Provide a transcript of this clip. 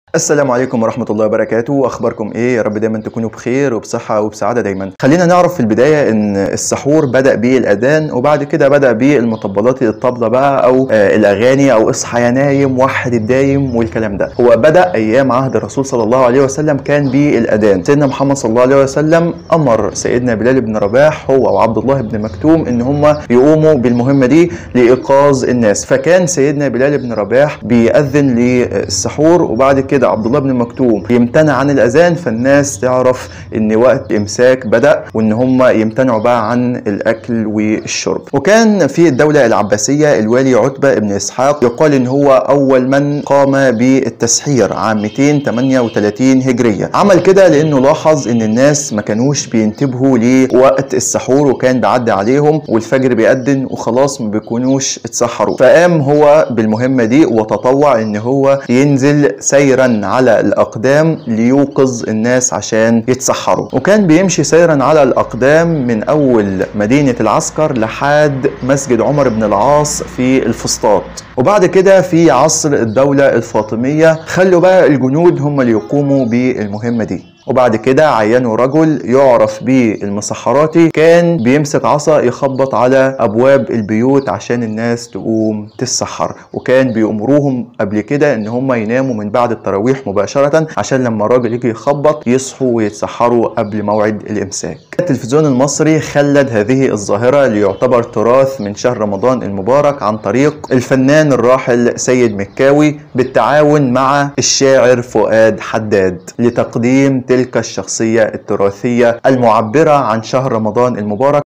السلام عليكم ورحمة الله وبركاته أخباركم إيه يا رب دايما تكونوا بخير وبصحة وبسعادة دايما خلينا نعرف في البداية إن السحور بدأ بالأذان وبعد كده بدأ بالمطبلات الطبلة بقى أو آه الأغاني أو اصحى يا نايم وحد الدايم والكلام ده هو بدأ أيام عهد الرسول صلى الله عليه وسلم كان بالأذان سيدنا محمد صلى الله عليه وسلم أمر سيدنا بلال بن رباح هو وعبد الله بن مكتوم إن هم يقوموا بالمهمة دي لإيقاظ الناس فكان سيدنا بلال بن رباح بيأذن للسحور وبعد كده عبد الله بن مكتوم يمتنع عن الاذان فالناس تعرف ان وقت الامساك بدا وان هم يمتنعوا بقى عن الاكل والشرب وكان في الدوله العباسيه الوالي عتبه بن اسحاق يقال ان هو اول من قام بالتسحير عام 238 هجريه عمل كده لانه لاحظ ان الناس ما كانوش بينتبهوا لوقت السحور وكان بيعدي عليهم والفجر بيأذن وخلاص ما بيكونوش اتسحروا فقام هو بالمهمه دي وتطوع ان هو ينزل سيرا على الأقدام ليوقظ الناس عشان يتسحروا وكان بيمشي سيرا على الأقدام من أول مدينة العسكر لحد مسجد عمر بن العاص في الفسطاط وبعد كده في عصر الدولة الفاطمية خلوا بقى الجنود هم اللي يقوموا بالمهمة دي وبعد كده عينوا رجل يعرف بالمسحراتي كان بيمسك عصا يخبط على ابواب البيوت عشان الناس تقوم تتسحر وكان بيأمروهم قبل كده ان هم يناموا من بعد التراويح مباشرة عشان لما الراجل يجي يخبط يصحوا ويتسحروا قبل موعد الامساك التلفزيون المصري خلد هذه الظاهرة ليعتبر تراث من شهر رمضان المبارك عن طريق الفنان الراحل سيد مكاوي بالتعاون مع الشاعر فؤاد حداد لتقديم تلك الشخصية التراثية المعبرة عن شهر رمضان المبارك